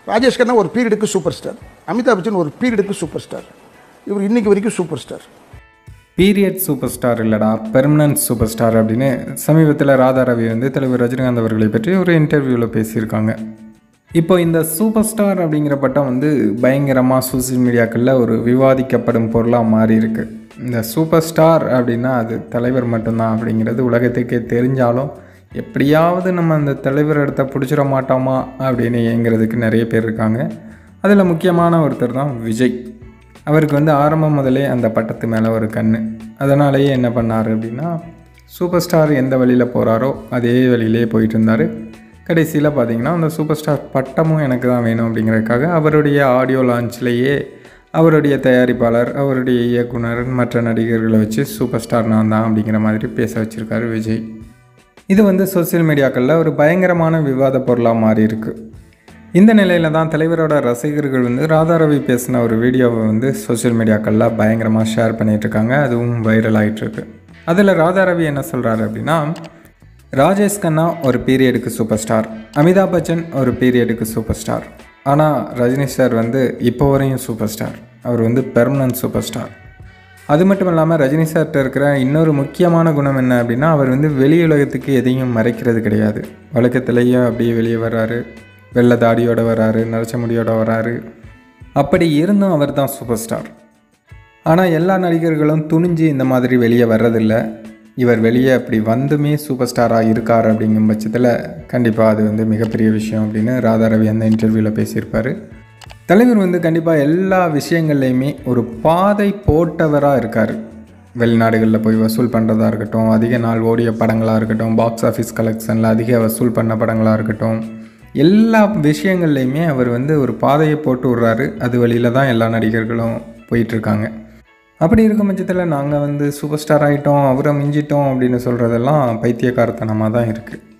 ராஜேஷ் கண்ணா ஒரு பீரியடுக்கு super star Amitabh Bachchan ஒரு பீரியடுக்கு சூப்பர் ஸ்டார் இவர் இன்னைக்கு வரைக்கும் super star period super star இல்லைடா பெர்மனன்ட் சூப்பர் ஸ்டார் அப்படின்னு சமீபத்தில் ராதா ரவி வந்து தலைவர் ரஜினிகாந்த் அவர்களை பற்றி ஒரு இன்டர்வியூவில் பேசியிருக்காங்க இப்போ இந்த சூப்பர் ஸ்டார் அப்படிங்கிற பட்டம் வந்து பயங்கரமாக சோசியல் மீடியாக்களில் ஒரு விவாதிக்கப்படும் பொருளாக மாறி இருக்கு இந்த சூப்பர் ஸ்டார் அப்படின்னா அது தலைவர் மட்டும்தான் அப்படிங்கிறது உலகத்துக்கே தெரிஞ்சாலும் எப்படியாவது நம்ம அந்த தலைவர் இடத்த பிடிச்சிட மாட்டோமா அப்படின்னு ஏங்குறதுக்கு நிறைய பேர் இருக்காங்க அதில் முக்கியமான ஒருத்தர் தான் விஜய் அவருக்கு வந்து ஆரம்பம் முதலே அந்த பட்டத்து மேலே ஒரு கண் அதனாலேயே என்ன பண்ணார் அப்படின்னா சூப்பர் ஸ்டார் எந்த வழியில் போகிறாரோ அதே வழியிலே போயிட்டு இருந்தார் கடைசியில் பார்த்தீங்கன்னா அந்த சூப்பர் ஸ்டார் பட்டமும் எனக்கு தான் வேணும் அப்படிங்கிறதுக்காக அவருடைய ஆடியோ லான்ச்லேயே அவருடைய தயாரிப்பாளர் அவருடைய இயக்குனர் மற்ற நடிகர்களை வச்சு சூப்பர் ஸ்டார் நான் தான் அப்படிங்கிற மாதிரி பேச வச்சுருக்காரு விஜய் இது வந்து சோஷியல் மீடியாக்களில் ஒரு பயங்கரமான விவாத பொருளாக மாறி இருக்கு இந்த நிலையில தான் தலைவரோட ரசிகர்கள் வந்து ராதாரவி பேசின ஒரு வீடியோவை வந்து சோஷியல் மீடியாக்களில் பயங்கரமாக ஷேர் பண்ணிட்டு இருக்காங்க அதுவும் வைரல் ஆயிட்டு இருக்கு அதில் ராதாரவி என்ன சொல்கிறாரு அப்படின்னா ராஜேஷ் கண்ணா ஒரு பீரியடுக்கு சூப்பர் ஸ்டார் அமிதாப் பச்சன் ஒரு பீரியடுக்கு சூப்பர் ஸ்டார் ஆனால் ரஜினி சார் வந்து இப்போ வரையும் சூப்பர் ஸ்டார் அவர் வந்து பெர்மனன்ட் சூப்பர் ஸ்டார் அது மட்டும் இல்லாமல் ரஜினி சார்கிட்ட இருக்கிற இன்னொரு முக்கியமான குணம் என்ன அப்படின்னா அவர் வந்து வெளி உலகத்துக்கு எதையும் மறைக்கிறது கிடையாது வழக்கத்திலேயும் அப்படியே வெளியே வர்றாரு வெள்ளை தாடியோட வராரு நரைச்ச முடியோட வராரு அப்படி இருந்தும் அவர் தான் சூப்பர் ஸ்டார் ஆனால் எல்லா நடிகர்களும் துணிஞ்சு இந்த மாதிரி வெளியே வர்றதில்ல இவர் வெளியே அப்படி வந்துமே சூப்பர் ஸ்டாராக இருக்கார் அப்படிங்கும் பட்சத்தில் கண்டிப்பாக அது வந்து மிகப்பெரிய விஷயம் அப்படின்னு ராதாரவி அந்த இன்டர்வியூவில் பேசியிருப்பார் தலைவர் வந்து கண்டிப்பாக எல்லா விஷயங்கள்லையுமே ஒரு பாதை போட்டவராக இருக்கார் வெளிநாடுகளில் போய் வசூல் பண்ணுறதா இருக்கட்டும் அதிக நாள் ஓடிய படங்களாக இருக்கட்டும் பாக்ஸ் ஆஃபீஸ் கலெக்ஷனில் அதிக வசூல் பண்ண படங்களாக இருக்கட்டும் எல்லா விஷயங்கள்லையுமே அவர் வந்து ஒரு பாதையை போட்டு விட்றாரு அது வழியில் தான் எல்லா நடிகர்களும் போயிட்டுருக்காங்க அப்படி இருக்கும் பட்சத்தில் நாங்கள் வந்து சூப்பர் ஸ்டார் ஆகிட்டோம் அவரை மிஞ்சிட்டோம் அப்படின்னு சொல்கிறதெல்லாம் பைத்தியக்காரத்தனமாக தான் இருக்குது